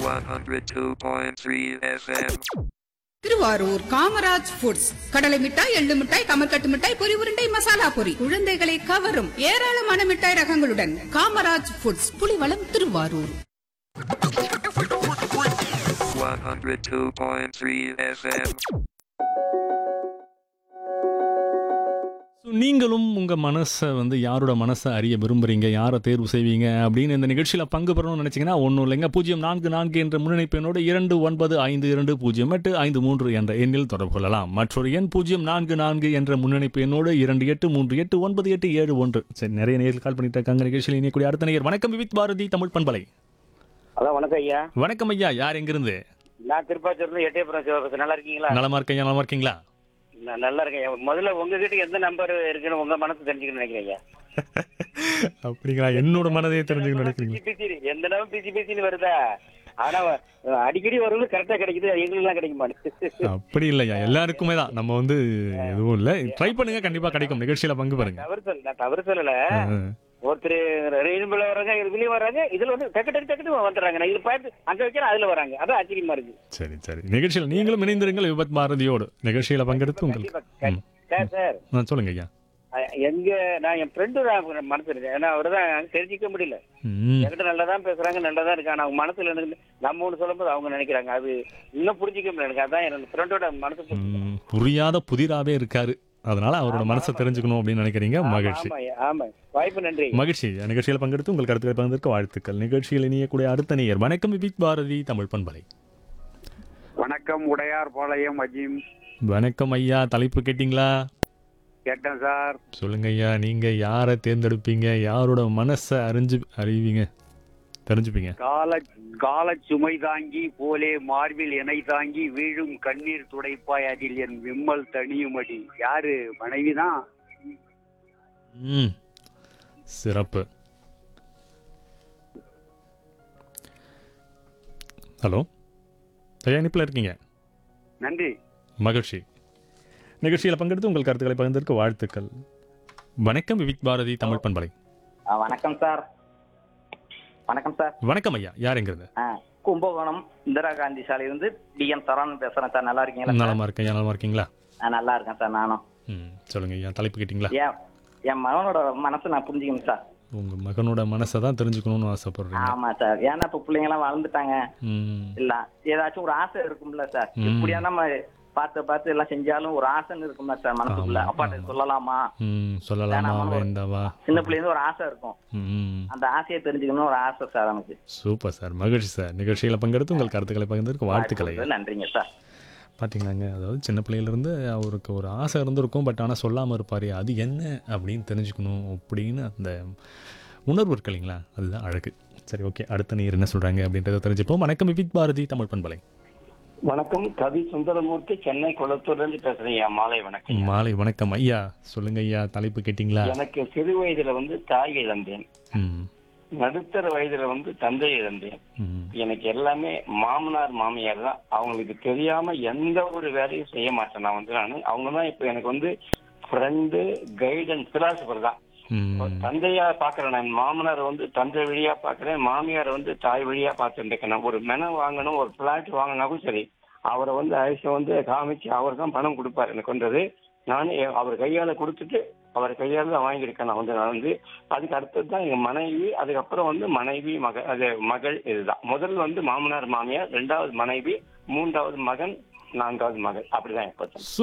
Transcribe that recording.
102.3 FM. Thiruvarur Kamaraj foods கடலை மிட்டாய் எள்ளு மிட்டாய் கமர்கட்டு மிட்டாய் பொரி உருண்டை மசாலா பொரி குழந்தைகளை கவரும் ஏராளமான மிட்டாய் ரகங்களுடன் Kamaraj foods Pulivalam Thiruvarur 102.3 FM. So நீங்களும் உங்கள் மனசை வந்து யாரோட மனசை அறிய விரும்புறீங்க யாரை தேர்வு செய்வீங்க அப்படின்னு இந்த நிகழ்ச்சியில் பங்கு பெறணும்னு நினச்சிங்கன்னா ஒன்றும் இல்லைங்க பூஜ்ஜியம் நான்கு நான்கு என்ற முன்னணிப்பு எண்ணோடு இரண்டு ஒன்பது ஐந்து இரண்டு பூஜ்ஜியம் எட்டு ஐந்து மூன்று என்ற எண்ணில் தொடர்பு கொள்ளலாம் மற்றொரு எண் பூஜ்ஜியம் நான்கு நான்கு என்ற முன்னணிப்பு எண்ணோடு இரண்டு எட்டு மூன்று எட்டு ஒன்பது எட்டு ஏழு ஒன்று சரி நிறைய நேரில் கால் பண்ணிட்டு இருக்காங்க நிகழ்ச்சியில் இணையக்கூடிய அடுத்த நேயர் வணக்கம் விவித் பாரதி தமிழ் பண்பலை ஹலோ வணக்கம் ஐயா வணக்கம் ஐயா யார் எங்கிருந்து நான் திருப்பாச்சூர்ல எட்டயபுரம் சிவபக்தர் நல்லா இருக்கீங்களா நலமா இருக்கேன் நலமா இருக்கீங்களா நான் நல்லா இருக்கேன் ஐயா. முதல்ல உங்ககிட்ட எந்த நம்பர் இருக்குன்னு உங்க மனசு தெரிஞ்சுக்கணும்னு நினைக்கிறேன் ஐயா அப்படிங்களா என்னோட மனதையே தெரிஞ்சுக்கணும்னு நினைக்கிறீங்க பிசி பிசி எந்த நேரம் பிசி பிசின்னு வருதா ஆனா அஹ், அடிக்கடி வருவது கரெக்டா கிடைக்குது எங்களுக்குலாம் கிடைக்க மாட்டேங்குது அப்படி இல்லையா எல்லாருக்குமே தான் நம்ம வந்து எதுவும் இல்லை ட்ரை பண்ணுங்க கண்டிப்பா கிடைக்கும் நிகழ்ச்சியில பங்கு பாருங்க தவறு சொல்ல நான் தவறு சொல்லல ஆ. ஒருத்தர் ரெயின்புல வராங்க இதுலயும் வராங்க இதுல வந்து டக்கு டக்கு டக்குன்னு வந்துடுறாங்க நான் இதுல பார்த்து அங்க வைக்கிறேன் அதுல வராங்க அதான் ஆச்சரியமா இருக்கு சரி சரி நிகழ்ச்சியில் நீங்களும் இணைந்திருங்கள் விபத் பாரதியோடு நிகழ்ச்சியில பங்கெடுத்து உங்களுக்கு கண்டிப்பா. ம். சார் சார் ஆ, சொல்லுங்க ஐயா அஹ், எங்க நான் என் ஃப்ரெண்டு தான் மனசு இருக்கு ஏன்னா அவரை தான் தெரிஞ்சிக்க முடியல ம். என்கிட்ட நல்லா தான் பேசுறாங்க நல்லா தான் இருக்காங்க அவங்க மனசுல எனக்கு நம்ம ஒண்ணு சொல்லும்போது அவங்க நினைக்கிறாங்க அது இன்னும் புரிஞ்சிக்க முடியல எனக்கு அதான் என்னோட ஃப்ரெண்டோட மனசு புரிஞ்சுக்க ம், புரியாத புதிராவே இருக்காரு அதனால அவரோட மனசை தெரிஞ்சுக்கணும் அப்படின்னு நினைக்கிறீங்க மகிழ்ச்சி ஆமா ஆமா வாய்ப்பு நன்றி மகிழ்ச்சி நிகழ்ச்சியில் பங்கெடுத்து உங்கள் கருத்துக்களை பகிர்ந்ததற்கு வாழ்த்துக்கள் நிகழ்ச்சியில் இணையக்கூடிய அடுத்த நேயர் வணக்கம் விபிக் பாரதி தமிழ் பண்பலை வணக்கம் உடையார் பாளையம் அஜீம் வணக்கம் ஐயா தலைப்பு கேட்டிங்களா கேட்டேன் சார் சொல்லுங்க ஐயா நீங்க யாரை தேர்ந்தெடுப்பீங்க யாரோட மனசை அறிஞ்சு அறிவீங்க தெரிஞ்சுப்பீங்க கால கால சுமை தாங்கி போலே மார்பில் இணை தாங்கி வீழும் கண்ணீர் துடைப்பாய் அதில் என் விம்மல் தனியுமடி யாரு மனைவி தான் ம் சிறப்பு ஹலோ தயாரிப்பில் இருக்கீங்க நன்றி மகிழ்ச்சி நிகழ்ச்சியில் பங்கெடுத்து உங்கள் கருத்துக்களை பகிர்ந்ததற்கு வாழ்த்துக்கள் வணக்கம் விவிக் பாரதி தமிழ் பண்பலை ஆ, வணக்கம் சார் வணக்கம் சார் வணக்கம் ஐயா யாருங்கிறது ஆ, கும்பகோணம் இந்திரா காந்தி சாலையிலிருந்து டிஎம் சரவணன் பேசுறேன் சார் நல்லா இருக்கீங்களா சார்? நலமா இருக்கேன் ஐயா நலமா இருக்கீங்களா ஆ, நல்லா இருக்கேன் சார் நானும் ம் சொல்லுங்க ஐயா தலைப்பு கேட்டிங்களா ஏன் என் மகனோட மனசை நான் புரிஞ்சுக்கணும் சார் உங்க மகனோட மனசை தான் தெரிஞ்சுக்கணும்னு ஆசைப்படுறீங்க ஆமா சார் ஏன்னா இப்ப பிள்ளைங்க எல்லாம் வளர்ந்துட்டாங்க ம் இல்ல ஏதாச்சும் ஒரு ஆசை இருக்கும்ல சார் ம். இப்படியா நம்ம பார்த்து பார்த்து எல்லாம் செஞ்சாலும் ஒரு ஆசைன்னு இருக்கும்ல சார் மனசுக்குள்ள ஆமா, அப்பாட்ட ஆமா. சொல்லலாமா ம் சொல்லலாமா வேணாமா? வேண்டாவா சின்ன பிள்ளைங்க ஒரு ஆசை இருக்கும் ம் அந்த ஆசையை தெரிஞ்சுக்கணும் ஒரு ஆசை சார் எனக்கு சூப்பர் சார் மகிழ்ச்சி சார் நிகழ்ச்சியில் பங்கெடுத்து உங்கள் கருத்துக்களை பகிர்ந்ததற்கு வாழ்த்துக்களை நன்றிங்க சார் பார்த்தீங்களாங்க அதாவது சின்ன பிள்ளையிலேருந்து அவருக்கு ஒரு ஆசை இருந்திருக்கும் பட் ஆனால் சொல்லாமல் இருப்பார் அது என்ன அப்படின்னு தெரிஞ்சுக்கணும் அப்படின்னு அந்த உணர்வு இருக்கு இல்லைங்களா அதுதான் அழகு சரி ஓகே அடுத்த நீர் என்ன சொல்கிறாங்க அப்படின்றத தெரிஞ்சுப்போம் வணக்கம் விபிக் பாரதி தமிழ் பண்பலை வணக்கம் கவி சுந்தரமூர்த்தி சென்னை குளத்தூர்ல இருந்து பேசுறேன் ஐயா மாலை வணக்கம் மாலை வணக்கம் ஐயா சொல்லுங்க ஐயா தலைப்பு கேட்டிங்களா எனக்கு சிறு வயதுல வந்து தாய் இழந்தேன் ம் நடுத்தர வயதுல வந்து தந்தை இழந்தேன் ம் எனக்கு எல்லாமே மாமனார் மாமியார் தான் அவங்களுக்கு தெரியாம எந்த ஒரு வேலையும் செய்ய மாட்டேன் நான் வந்து நான் அவங்க தான் இப்ப எனக்கு வந்து ஃப்ரெண்டு கைடன்ஸ் பிலாசபர் தான் ம் தந்தையா பாக்குறேன் நான் மாமனார் வந்து தந்தை வழியா பாக்குறேன் மாமியார் வந்து தாய் வழியா பார்த்துட்டு இருக்கேன் நான் ஒரு மெனம் வாங்கணும் ஒரு பிளாட் வாங்கினாலும் சரி அவரை வந்து அரிசி வந்து காமிச்சு அவர் தான் பணம் கொடுப்பாரு எனக்கு வந்தது நான் அவர் கையால கொடுத்துட்டு அவர் கையால தான் வாங்கியிருக்கேன் நான் வந்து நான் வந்து அதுக்கு அடுத்தது தான் எங்க மனைவி அதுக்கப்புறம் வந்து மனைவி மக அது மகள் இதுதான் முதல் வந்து மாமனார் மாமியார் ரெண்டாவது மனைவி மூன்றாவது மகன் நான்காவது மகள் அப்படிதான் இப்போ